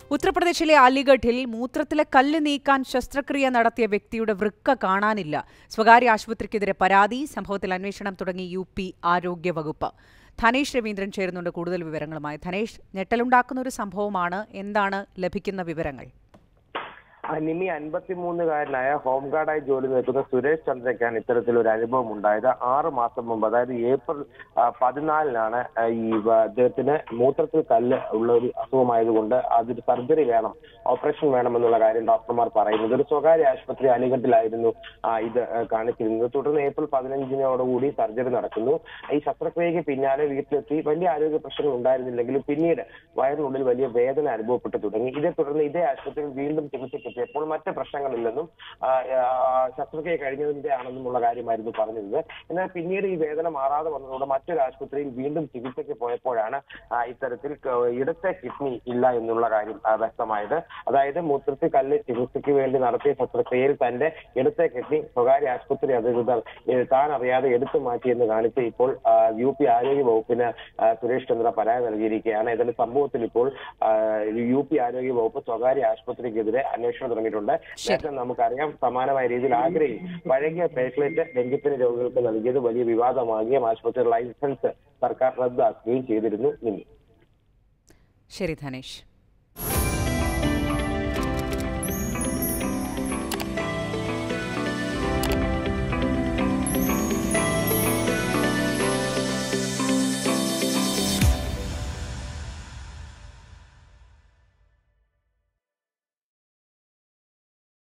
ഉത്തർപ്രദേശിലെ അലിഗഡിൽ മൂത്രത്തിലെ കല്ല് നീക്കാൻ ശസ്ത്രക്രിയ നടത്തിയ വ്യക്തിയുടെ വൃക്ക കാണാനില്ല സ്വകാര്യ ആശുപത്രിക്കെതിരെ പരാതി സംഭവത്തിൽ അന്വേഷണം തുടങ്ങി യു പി ആരോഗ്യവകുപ്പ് ധനേഷ് രവീന്ദ്രൻ ചേരുന്നുണ്ട് കൂടുതൽ വിവരങ്ങളുമായി ധനേഷ് ഞെട്ടലുണ്ടാക്കുന്ന ഒരു സംഭവമാണ് എന്താണ് ലഭിക്കുന്ന വിവരങ്ങൾ നിമി അൻപത്തിമൂന്നുകാരനായ ഹോംഗാർഡായി ജോലി നിൽക്കുന്ന സുരേഷ് ചന്ദ്രയ്ക്കാണ് ഇത്തരത്തിലൊരു അനുഭവം ഉണ്ടായത് ആറ് മാസം മുമ്പ് അതായത് ഏപ്രിൽ ആ, പതിനാലിനാണ് ആ, ഈ വ- അദ്ദേഹത്തിന് മൂത്രത്തിൽ കല്ല് ഉള്ള ഒരു അസുഖമായതുകൊണ്ട് അതൊരു സർജറി വേണം ഓപ്പറേഷൻ വേണമെന്നുള്ള കാര്യം ഡോക്ടർമാർ പറയുന്നത് ഒരു സ്വകാര്യ ആശുപത്രി അലിഗഡിലായിരുന്നു ആ, ഇത് ആ, കാണിച്ചിരുന്നത് തുടർന്ന് ഏപ്രിൽ പതിനഞ്ചിനോടുകൂടി സർജറി നടക്കുന്നു ഈ ശസ്ത്രക്രിയയ്ക്ക് പിന്നാലെ വീട്ടിലെത്തി വലിയ ആരോഗ്യ പ്രശ്നങ്ങൾ ഉണ്ടായിരുന്നില്ലെങ്കിലും പിന്നീട് വയറിനുള്ളിൽ വലിയ വേദന അനുഭവപ്പെട്ടു തുടങ്ങി ഇതേ തുടർന്ന് ഇതേ ആശുപത്രിയിൽ വീണ്ടും ചികിത്സയ്ക്കെത്തിയപ്പോൾ മറ്റ് പ്രശ്നങ്ങളില്ലെന്നും ആ, ആ, ശസ്ത്രക്രിയ കഴിഞ്ഞതിന്റെ ആണെന്നുമുള്ള കാര്യമായിരുന്നു പറഞ്ഞിരുന്നത് എന്നാൽ പിന്നീട് ഈ വേദന മാറാതെ വന്നതോടെ മറ്റൊരു ആശുപത്രിയിൽ വീണ്ടും ചികിത്സയ്ക്ക് പോയപ്പോഴാണ് ആ, ഇത്തരത്തിൽ ക- ഇടത്തെ കിഡ്നി ഇല്ല എന്നുള്ള കാര്യം ആ, വ്യക്തമായത് അതായത് മൂത്രത്തിൽ കല്ല് ചികിത്സയ്ക്ക് വേണ്ടി നടത്തിയ ശസ്ത്രക്രിയയിൽ തന്റെ ഇടത്തെ കിഡ്നി സ്വകാര്യ ആശുപത്രി അധികൃതർ ഏ, താൻ അറിയാതെ എടുത്തു മാറ്റിയെന്ന് കാണിച്ച് ഇപ്പോൾ ആ, യു പി ആരോഗ്യ വകുപ്പിന് ആ, സുരേഷ് ചന്ദ്ര പരാതി നൽകിയിരിക്കുകയാണ് ഏതായാലും സംഭവത്തിൽ ഇപ്പോൾ ആ, യു പി ആരോഗ്യ വകുപ്പ് സ്വകാര്യ ആശുപത്രിക്കെതിരെ അന്വേഷണം തുടങ്ങിയിട്ടുണ്ട് നേരത്തെ നമുക്കറിയാം സമാനമായ രീതിയിൽ ആഗ്രയിൽ പഴകിയ പ്ലേറ്റ്ലെറ്റ് ഡെങ്കിപ്പനി രോഗികൾക്ക് നൽകിയത് വലിയ വിവാദമാകുകയും ആശുപത്രി ലൈസൻസ് സർക്കാർ റദ്ദാക്കുകയും ചെയ്തിരുന്നു ഇനി ശരി ധനേഷ്